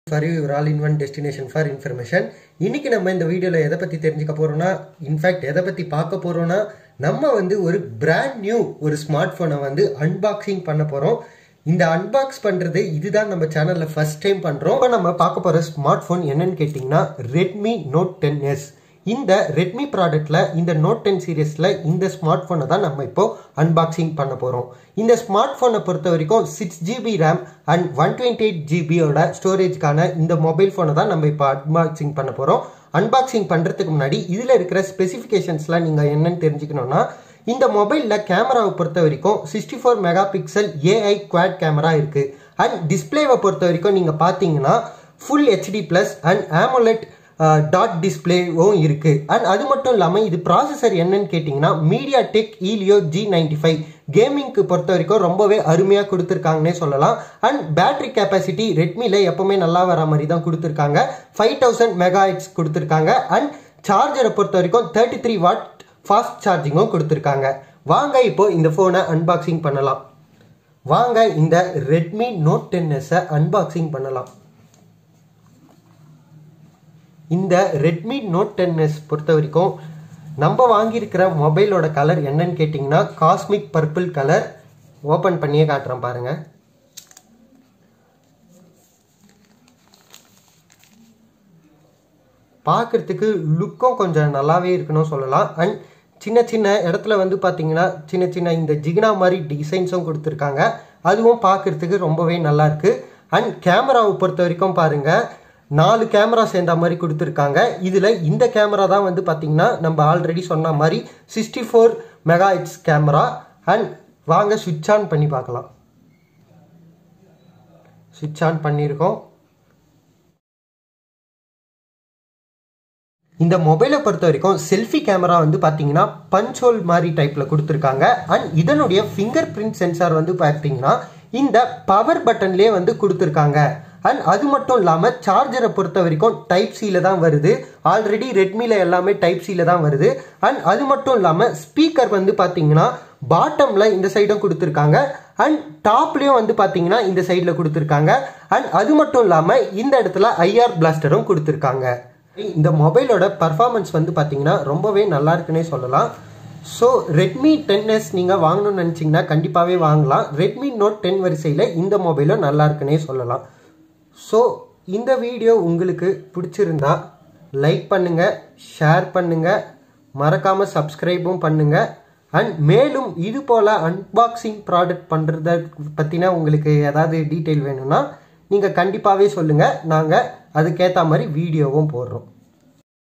for you all in one destination for information இன்னைக்கு நம்ம இந்த வீடியோவில் எதை பற்றி தெரிஞ்சுக்க போகிறோம்னா இன்ஃபேக்ட் எதை பற்றி பார்க்க போகிறோம்னா நம்ம வந்து ஒரு பிராண்ட் நியூ ஒரு ஸ்மார்ட் ஃபோனை வந்து அன்பாக்சிங் பண்ண போகிறோம் இந்த அன்பாக்ஸ் பண்ணுறது இதுதான் நம்ம சேனலில் ஃபர்ஸ்ட் டைம் பண்ணுறோம் இப்போ நம்ம பார்க்க போகிற ஸ்மார்ட் ஃபோன் என்னன்னு கேட்டிங்கன்னா ரெட்மி நோட் டென் எஸ் இந்த ரெட்மி ப்ராடக்ட்ல இந்த நோட் டென் சீரியஸில் இந்த ஸ்மார்ட் ஃபோனை தான் நம்ம இப்போ அன்பாக்சிங் பண்ண போகிறோம் இந்த ஸ்மார்ட் ஃபோனை பொறுத்த வரைக்கும் six GB RAM and one twenty eight ஜிபியோட ஸ்டோரேஜ்க்கான இந்த மொபைல் ஃபோனை தான் நம்ம இப்போ அன்பாக்சிங் பண்ண போகிறோம் அன்பாக்சிங் பண்ணுறதுக்கு முன்னாடி இதில் இருக்கிற ஸ்பெசிஃபிகேஷன்ஸ்லாம் நீங்கள் என்னன்னு தெரிஞ்சுக்கணும்னா இந்த மொபைலில் கேமராவை பொறுத்த வரைக்கும் sixty four mega pixel AI quad camera இருக்குது அண்ட் டிஸ்பிளேவை பொறுத்த வரைக்கும் நீங்கள் பார்த்தீங்கன்னா full HD plus and AMOLED dot டிஸ்பிளேவும் இருக்கு அண்ட் அது மட்டும் இல்லாமல் இது ப்ராசஸர் என்னன்னு கேட்டிங்கன்னா MediaTek Helio G ninety five கேமிங்க்கு பொறுத்த வரைக்கும் ரொம்பவே அருமையாக கொடுத்துருக்காங்கன்னே சொல்லலாம் அண்ட் பேட்டரி கெப்பாசிட்டி ரெட்மியில் எப்பவுமே நல்லா வர மாதிரி தான் கொடுத்துருக்காங்க ஃபைவ் தௌசண்ட் மெகா ஹெட்ஸ் கொடுத்துருக்காங்க அண்ட் சார்ஜரை பொறுத்த வரைக்கும் தேர்ட்டி த்ரீ வாட் ஃபாஸ்ட் சார்ஜிங்கும் கொடுத்துருக்காங்க வாங்க இப்போ இந்த ஃபோனை அன்பாக்சிங் பண்ணலாம் வாங்க இந்த ரெட்மி நோட் டென் எஸ்ஸை அன்பாக்சிங் பண்ணலாம் இந்த ரெட்மி நோட் டென் எஸ் பொறுத்த வரைக்கும் நம்ம வாங்கியிருக்கிற மொபைலோட கலர் என்னன்னு கேட்டிங்கன்னா காஸ்மிக் பர்பிள் கலர் ஓப்பன் பண்ணியே காட்டுறேன் பாருங்க பார்க்கறதுக்கு லுக்கும் கொஞ்சம் நல்லாவே இருக்குன்னு சொல்லலாம் அண்ட் சின்ன சின்ன இடத்துல வந்து பார்த்தீங்கன்னா சின்ன சின்ன இந்த ஜிகினா மாதிரி டிசைன்ஸும் கொடுத்துருக்காங்க அதுவும் பார்க்கறதுக்கு ரொம்பவே நல்லா இருக்கு அண்ட் கேமராவை பொறுத்த வரைக்கும் பாருங்க நாலு கேமரா சேர்ந்த மாதிரி கொடுத்துருக்காங்க இதில் இந்த கேமரா தான் வந்து பார்த்தீங்கன்னா நம்ம ஆல்ரெடி சொன்ன மாதிரி sixty four mega hertz camera and வாங்க சுவிட்ச் ஆன் பண்ணி பார்க்கலாம் சுவிட்ச் ஆன் பண்ணியிருக்கோம் இந்த மொபைலை பொறுத்த வரைக்கும் செல்ஃபி கேமரா வந்து பார்த்தீங்கன்னா பஞ்சோல் மாதிரி டைப்பில் கொடுத்துருக்காங்க அண்ட் இதனுடைய ஃபிங்கர் பிரிண்ட் சென்சார் வந்து பார்த்தீங்கன்னா இந்த பவர் பட்டன்லேயே வந்து கொடுத்துருக்காங்க அண்ட் அது மட்டும் இல்லாமல் சார்ஜரை பொறுத்த வரைக்கும் டைப் சியில் தான் வருது ஆல்ரெடி ரெட்மியில் எல்லாமே டைப் சியில் தான் வருது அண்ட் அது மட்டும் இல்லாமல் ஸ்பீக்கர் வந்து பார்த்தீங்கன்னா பாட்டமில் இந்த சைடும் கொடுத்துருக்காங்க அண்ட் டாப்லேயும் வந்து பார்த்தீங்கன்னா இந்த சைடில் கொடுத்துருக்காங்க அண்ட் அது மட்டும் இல்லாமல் இந்த இடத்துல ஐஆர் பிளாஸ்டரும் கொடுத்துருக்காங்க இந்த மொபைலோட பர்ஃபார்மன்ஸ் வந்து பார்த்தீங்கன்னா ரொம்பவே நல்லா இருக்குன்னே சொல்லலாம் ஸோ ரெட்மி டென் எஸ் நீங்கள் வாங்கணும்னு நினச்சிங்கன்னா கண்டிப்பாகவே வாங்கலாம் ரெட்மி நோட் டென் வரிசையில் இந்த மொபைலும் நல்லா இருக்குன்னே சொல்லலாம் ஸோ இந்த வீடியோ உங்களுக்கு பிடிச்சிருந்தா லைக் பண்ணுங்கள் ஷேர் பண்ணுங்கள் மறக்காமல் சப்ஸ்கிரைபும் பண்ணுங்கள் அண்ட் மேலும் இது போல் அன்பாக்சிங் ப்ராடக்ட் பண்ணுறத பற்றின உங்களுக்கு ஏதாவது டீட்டெயில் வேணும்னா நீங்கள் கண்டிப்பாகவே சொல்லுங்கள் நாங்கள் அதுக்கேற்ற மாதிரி வீடியோவும் போடுறோம்